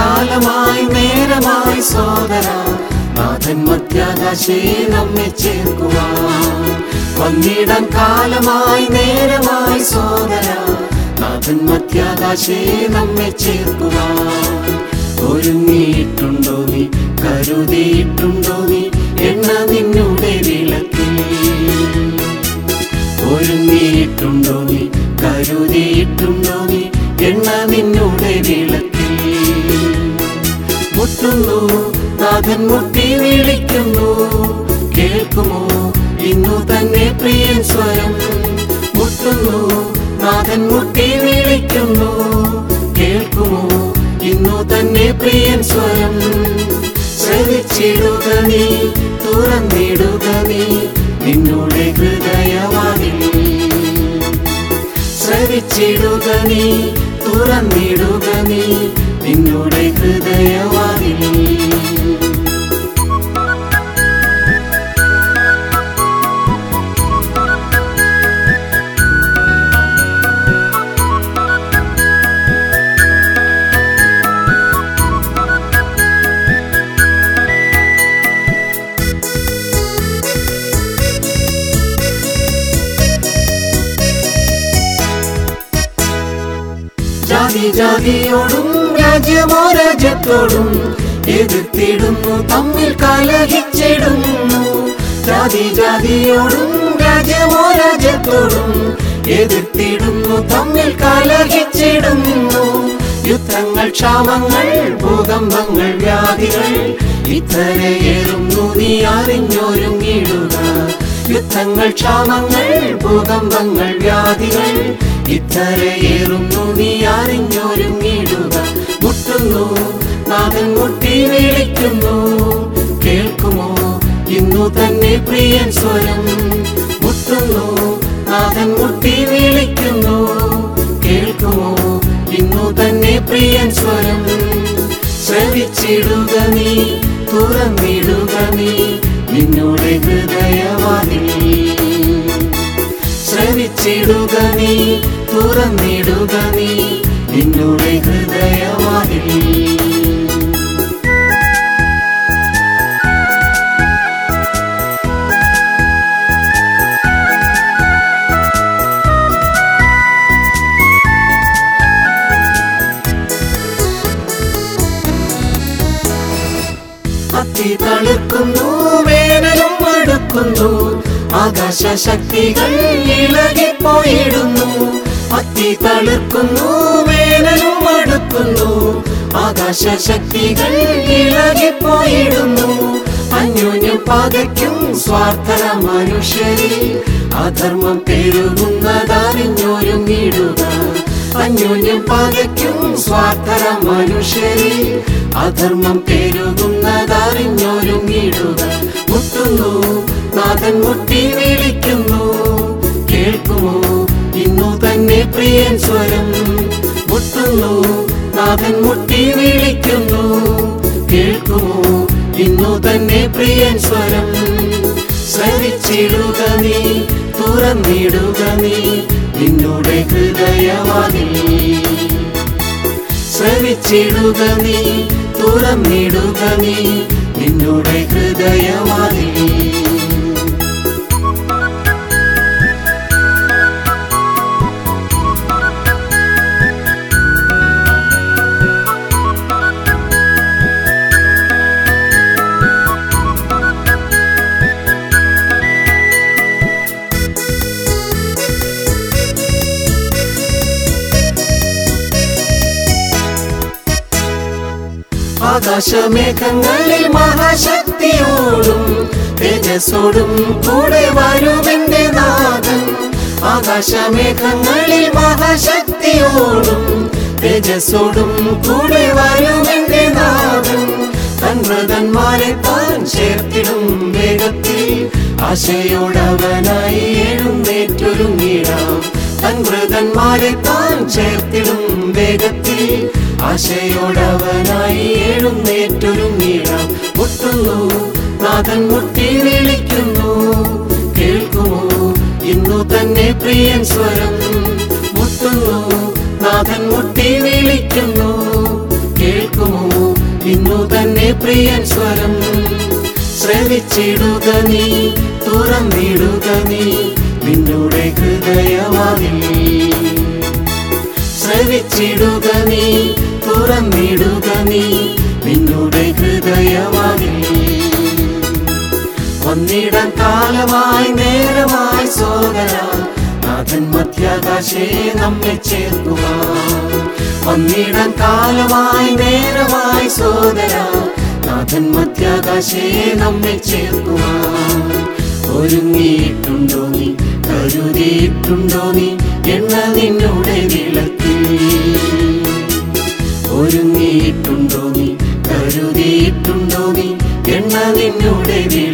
കാലമായി നേരമായി സോദര നാഥൻ മധ്യാകാശേ നമ്മെ ചേർക്കുവാൻ വന്നിടാൻ കാലമായി നേരമായി സോദര നാഥൻ മധ്യാകാശേ നമ്മെ ചേർക്കുവാൻ ഒരുങ്ങിയിട്ടുണ്ടോ നീ കരുതിയിട്ടുണ്ടോ നീ എണ്ണ നിന്നുടെ വിളക്കിൽ ഒരുങ്ങിയിട്ടുണ്ടോ നീ കരുതിയിട്ടുണ്ടോ നീ എണ്ണ നിന്നുടെ വിളക്കിൽ മുട്ടുന്നു നാഥൻ മുട്ടി വിളിക്കുന്നു കേൾക്കുമോ ഇന്നു തന്നെ പ്രിയൻ സ്വരം മുട്ടുന്നു നാഥൻ മുട്ടി വിളിക്കുന്നു കേൾക്കുമോ ഇന്നു തന്നെ പ്രിയൻ സ്വരം ശ്രവിച്ചിടുക നീ തുറന്നിടുക നീ നിന്നുടെ ഹൃദയവാതിൽ ശ്രവിച്ചിടുക നീ തുറന്നിടുക നീ നിന്നുടെ ഹൃദയവാതിൽ ജാതി ജാതിയോടും രാജ്യമോ രാജ്യത്തോടും എതിർത്തിടുന്നു തമ്മിൽ കലഹിച്ചിടുന്നു ജാതി ജാതിയോടും രാജ്യമോ രാജ്യത്തോടും എതിർത്തിടുന്നു തമ്മിൽ കലഹിച്ചിടുന്നു യുദ്ധങ്ങൾ ക്ഷാമങ്ങൾ ഭൂകമ്പങ്ങൾ വ്യാധികൾ ഇത്തരയേറുന്നു നീ അറിഞ്ഞൊരുങ്ങിടുക യുദ്ധങ്ങൾ ക്ഷാമങ്ങൾ ഭൂകമ്പങ്ങൾ വ്യാധികൾ ഇത്തരയേറുന്നു നീ അറിഞ്ഞൊരുങ്ങിടുക മുട്ടുന്നു നാഥൻ മുട്ടി വിളിക്കുന്നു കേൾക്കുമോ ഇന്നു തന്നെ പ്രിയൻ സ്വരം മുട്ടുന്നു നാഥൻ മുട്ടി വിളിക്കുന്നു കേൾക്കുമോ ഇന്നു തന്നെ പ്രിയൻ സ്വരം ശ്രവിച്ചിടുക നീ തുറന്നിടുക നീ നിന്നുടെ ഹൃദയവാതിൽ ശ്രവിച്ചിടുക നീ തുറന്നിടുക നീ നിന്നുടെ ഹൃദയവാതിൽ അത്തി തളുക്കുന്നു വേനലും അടുക്കുന്നു ആകാശ ശക്തികൾ ഇളകിപ്പോയിടുന്നു അത്തി തളുക്കുന്നു വേനലും അടുക്കുന്നു ആകാശ ശക്തികൾ ഇളകിപ്പോയിടുന്നു അന്യോന്യം പകയ്ക്കും സ്വാർത്ഥന മനുഷ്യരിൽ അധർമ്മം പെരുകുന്നതറിഞ്ഞൊരുങ്ങിടുക അന്യോന്യം പകയ്ക്കും സ്വാർത്ഥന മനുഷ്യരിൽ അധർമ്മം പെരുകുന്നതറിഞ്ഞൊരുങ്ങിടുക മുട്ടുന്നു നാഥൻ മുട്ടി വിളിക്കുന്നു കേൾക്കുമോ ഇന്നു തന്നെ പ്രിയൻ സ്വരം മുട്ടുന്നു നാഥൻ മുട്ടി വിളിക്കുന്നു കേൾക്കുമോ ഇന്നു തന്നെ പ്രിയൻ സ്വരം ശ്രവിച്ചിടുക നീ തുറന്നിടുക നീ നിന്നുടെ ഹൃദയവാതിൽ ശ്രവിച്ചിടുക നീ തുറന്നിടുക നീ നിന്നുടെ ഹൃദയവാതിൽ ആകാശമേഘങ്ങളിൽ മഹാശക്തിയോടും തേജസ്സോടും കൂടെ വരുമെന്റെ നാഥൻ ആകാശമേഘങ്ങളിൽ മഹാശക്തിയോടും തേജസ്സോടും കൂടെ വരുമെന്റെ നാഥൻ തൻവ്രതന്മാരെ താൻ ചേർത്തിടും വേഗത്തിൽ ആശയോടവനായി എഴുന്നേറ്റൊരുങ്ങിടാം തൻവ്രതന്മാരെ താൻ ചേർത്തിടും വേഗത്തിൽ ആശയോടവനായി എഴുന്നേറ്റൊരുങ്ങിടാം മുട്ടുന്നു നാഥൻ മുട്ടി വിളിക്കുന്നു കേൾക്കുമോ ഇന്നു തന്നെ പ്രിയൻ സ്വരം മുട്ടുന്നു നാഥൻ മുട്ടി വിളിക്കുന്നു കേൾക്കുമോ ഇന്നു തന്നെ പ്രിയൻ സ്വരം ശ്രവിച്ചിടുക നീ തുറന്നിടുക നീ നിന്നുടെ ഹൃദയവാതിൽ ശ്രവിച്ചിടുക നീ തുറന്നിടുക നീ നിന്നുടെ ഹൃദയവാതിൽ വന്നിടാൻ കാലമായി നേരമായി സോദര നാഥൻ മധ്യാകാശേ നമ്മെ ചേർക്കുക വന്നിടാൻ കാലമായി നേരമായി സോദര നാഥൻ മധ്യാകാശേ നമ്മെ ചേർക്കുക ഒരുങ്ങിയിട്ടുണ്ടോ നീ കരുതിയിട്ടുണ്ടോ നീ എണ്ണ നിന്നുടെ വിളക്കിൽ ഒരുങ്ങിയിട്ടുണ്ടോ നീ കരുതിയിട്ടുണ്ടോ നീ എണ്ണ നിന്നുടെ വിള